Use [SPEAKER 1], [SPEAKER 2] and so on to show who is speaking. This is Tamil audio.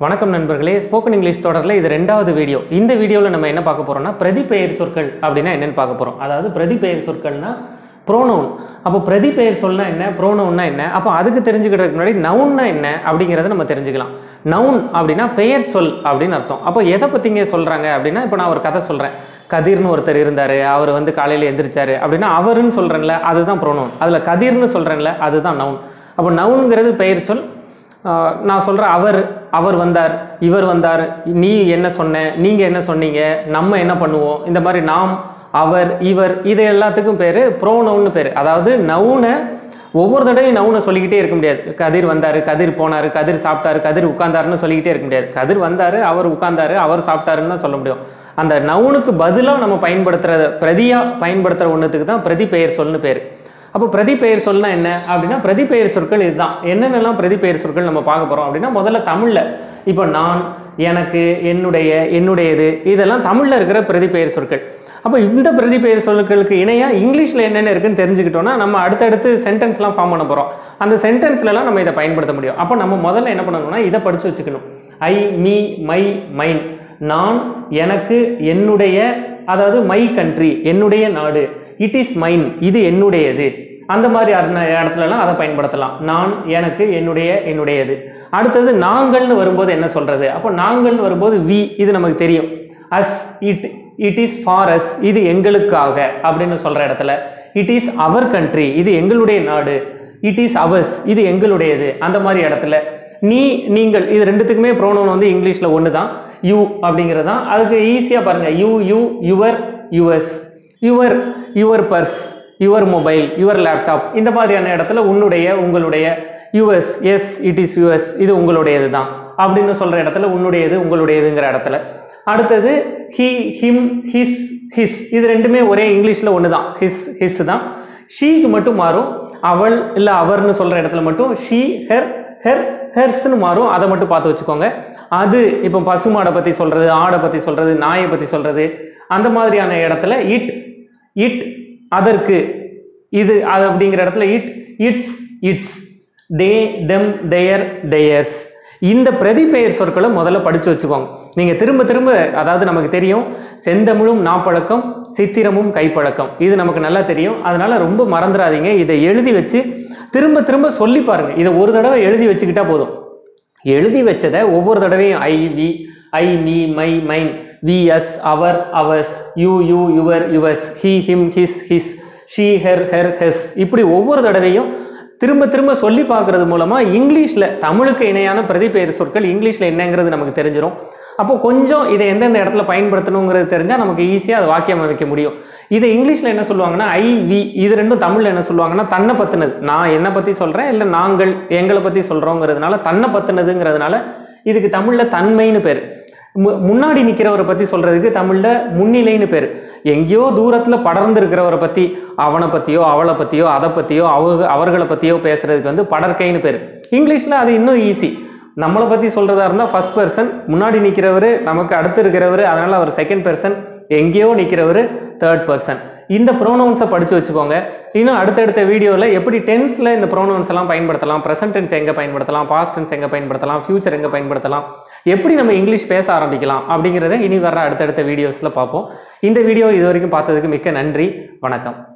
[SPEAKER 1] வணக்கம் நண்பர்களே ஸ்போக்கன் இங்கிலீஷ் தொடரில் இது ரெண்டாவது வீடியோ இந்த வீடியோவில் நம்ம என்ன பார்க்க போகிறோம்னா பிரதிபெயர் சொற்கள் அப்படின்னா என்னன்னு பார்க்க போகிறோம் அதாவது பிரதிபெயர் சொற்கள்னா ப்ரோனவுன் அப்போ பிரதிபெயர் சொல்னா என்ன ப்ரோனவுன்னா என்ன அப்போ அதுக்கு தெரிஞ்சுக்கிறதுக்கு முன்னாடி நவுன்னா என்ன அப்படிங்கிறத நம்ம தெரிஞ்சுக்கலாம் நவுன் அப்படின்னா பெயர் சொல் அப்படின்னு அர்த்தம் அப்போ எதை பற்றிங்க சொல்கிறாங்க அப்படின்னா இப்போ நான் ஒரு கதை சொல்கிறேன் கதிர்னு ஒருத்தர் இருந்தார் அவர் வந்து காலையில் எந்திரிச்சாரு அப்படின்னா அவருன்னு சொல்கிறேன்ல அதுதான் ப்ரோனவுன் அதில் கதிர்னு சொல்கிறேன்ல அதுதான் நவுன் அப்போ நவுனுங்கிறது பெயர் சொல் ஆஹ் நான் சொல்கிறேன் அவர் அவர் வந்தார் இவர் வந்தார் நீ என்ன சொன்ன நீங்கள் என்ன சொன்னீங்க நம்ம என்ன பண்ணுவோம் இந்த மாதிரி நாம் அவர் இவர் இது எல்லாத்துக்கும் பேர் ப்ரோனவுன்னு பேர் அதாவது நவுனை ஒவ்வொரு தடவையும் நவுனை சொல்லிக்கிட்டே இருக்க முடியாது கதிர் வந்தார் கதிர் போனார் கதிர் சாப்பிட்டாரு கதிர் உட்கார்ந்தாருன்னு சொல்லிக்கிட்டே இருக்க முடியாது கதிர் வந்தார் அவர் உட்கார்ந்தாரு அவர் சாப்பிட்டாருன்னு தான் சொல்ல முடியும் அந்த நவுனுக்கு பதிலாக நம்ம பயன்படுத்துகிற பிரதியாக பயன்படுத்துகிற ஒன்றுத்துக்கு தான் பிரதி பெயர் சொல்னு பேர் அப்போ பிரதிபெயர் சொல்னா என்ன அப்படின்னா பிரதிபெயர் சொற்கள் இதுதான் என்னென்னலாம் பிரதிபெயர் சொற்கள் நம்ம பார்க்க போகிறோம் அப்படின்னா முதல்ல தமிழில் இப்போ நான் எனக்கு என்னுடைய என்னுடையது இதெல்லாம் தமிழில் இருக்கிற பிரதிபெயர் சொற்கள் அப்போ இந்த பிரதிபெயர் சொற்களுக்கு இணையாக இங்கிலீஷில் என்னென்ன இருக்குன்னு தெரிஞ்சுக்கிட்டோம்னா நம்ம அடுத்தடுத்து சென்டென்ஸ்லாம் ஃபார்ம் பண்ண போகிறோம் அந்த சென்டென்ஸ்லலாம் நம்ம இதை பயன்படுத்த முடியும் அப்போ நம்ம முதல்ல என்ன பண்ணணும்னா இதை படித்து வச்சுக்கணும் ஐ மீ மை மைன் நான் எனக்கு என்னுடைய அதாவது மை கண்ட்ரி என்னுடைய நாடு இட் இஸ் மைன் இது என்னுடையது அந்த மாதிரி அர்ன- இடத்துலலாம் அதை பயன்படுத்தலாம் நான் எனக்கு என்னுடைய என்னுடையது அடுத்தது நாங்கள்னு வரும்போது என்ன சொல்றது அப்போ நாங்கள்னு வரும்போது வி இது நமக்கு தெரியும் as it it is for as இது எங்களுக்காக அப்படின்னு சொல்ற இடத்துல இட் இஸ் அவர் கண்ட்ரி இது எங்களுடைய நாடு இட் இஸ் அவர்ஸ் இது எங்களுடையது அந்த மாதிரி இடத்துல நீ நீங்கள் இது ரெண்டுத்துக்குமே ப்ரோனவுன் வந்து இங்கிலீஷில் ஒன்று தான் யூ அப்படிங்கிறது தான் அதுக்கு ஈஸியாக பாருங்கள் you you your yours your your purse your mobile your laptop இந்த மாதிரியான இடத்துல உன்னுடைய உங்களுடைய us us it is us இது உங்களுடையது தான் அப்படின்னு சொல்கிற இடத்துல உன்னுடையது உங்களுடையதுங்கிற இடத்துல அடுத்தது ஹி ஹிம் ஹிஸ் ஹிஸ் இது ரெண்டுமே ஒரே இங்கிலீஷில் ஒன்று தான் ஹிஸ் ஹிஸ் தான் ஷீக்கு மட்டும் மாறும் அவள் இல்லை அவர்னு சொல்கிற இடத்துல மட்டும் ஷீ ஹெர் ஹெர் ஹெர்ஸ்னு மாறும் அதை மட்டும் பார்த்து வச்சுக்கோங்க அது இப்போ பசுமாடை பற்றி சொல்கிறது ஆடை பற்றி சொல்கிறது நாயை பற்றி சொல்கிறது அந்த மாதிரியான இடத்துல இட் இட் அதற்கு இது அது அப்படிங்கிற இடத்துல it its its they them their theirs இந்த பிரதிபெயர் சொற்களை முதல்ல படித்து வச்சுக்கோங்க நீங்கள் திரும்ப திரும்ப அதாவது நமக்கு தெரியும் செந்தமிழும் நாப்பழக்கம் சித்திரமும் கைப்பழக்கம் இது நமக்கு நல்லா தெரியும் அதனால ரொம்ப மறந்துடாதீங்க இதை எழுதி வச்சு திரும்ப திரும்ப சொல்லி பாருங்க இதை ஒரு தடவை எழுதி வச்சுக்கிட்டா போதும் எழுதி வச்சதை ஒவ்வொரு தடவையும் I we I me my mine we us our ours you you your yours he him his his she her her hers இப்படி ஒவ்வொரு தடவையும் திரும்ப திரும்ப சொல்லி பார்க்கறது மூலமாக இங்கிலீஷில் தமிழுக்கு இணையான பிரதிபெயர் சொற்கள் இங்கிலீஷில் என்னங்கிறது நமக்கு தெரிஞ்சிடும் அப்போ கொஞ்சம் இதை எந்தெந்த இடத்துல பயன்படுத்தணுங்கிறது தெரிஞ்சால் நமக்கு ஈஸியாக அதை வாக்கியம் அமைக்க முடியும் இதை இங்கிலீஷில் என்ன சொல்லுவாங்கன்னா ஐ வி இது ரெண்டும் தமிழில் என்ன சொல்லுவாங்கன்னா தன்னை பற்றினது நான் என்னை பற்றி சொல்கிறேன் இல்லை நாங்கள் எங்களை பற்றி சொல்கிறோங்கிறதுனால தன்னை பற்றினதுங்கிறதுனால இதுக்கு தமிழில் தன்மைன்னு பேர் மு- முன்னாடி நிற்கிறவரை பற்றி சொல்கிறதுக்கு தமிழில் முன்னிலைன்னு பேர் எங்கேயோ தூரத்தில் படர்ந்து இருக்கிறவரை பற்றி அவனை பற்றியோ அவளை பற்றியோ அதை பற்றியோ அவங்க அவர்களை பற்றியோ பேசுகிறதுக்கு வந்து படற்கைன்னு பேர் இங்கிலீஷில் அது இன்னும் ஈஸி நம்மளை பற்றி சொல்கிறதா இருந்தால் ஃபர்ஸ்ட் பர்சன் முன்னாடி நிற்கிறவர் நமக்கு அடுத்து இருக்கிறவர் அதனால் அவர் செகண்ட் பர்சன் எங்கேயோ நிற்கிறவர் தேர்ட் பர்சன் இந்த ப்ரோனவுன்ஸை படித்து வச்சுக்கோங்க இன்னும் அடுத்தடுத்த வீடியோவில் எப்படி டென்ஸில் இந்த ப்ரோனவுன்ஸ் எல்லாம் பயன்படுத்தலாம் ப்ரெசன்ட் டென்ஸ் எங்கே பயன்படுத்தலாம் பாஸ்ட் டென்ஸ் எங்கே பயன்படுத்தலாம் ஃபியூச்சர் எங்கே பயன்படுத்தலாம் எப்படி நம்ம இங்கிலீஷ் பேச ஆரம்பிக்கலாம் அப்படிங்கிறத இனி வர்ற அடுத்தடுத்த வீடியோஸில் பார்ப்போம் இந்த வீடியோ இது வரைக்கும் பார்த்ததுக்கு மிக்க நன்றி வணக்கம்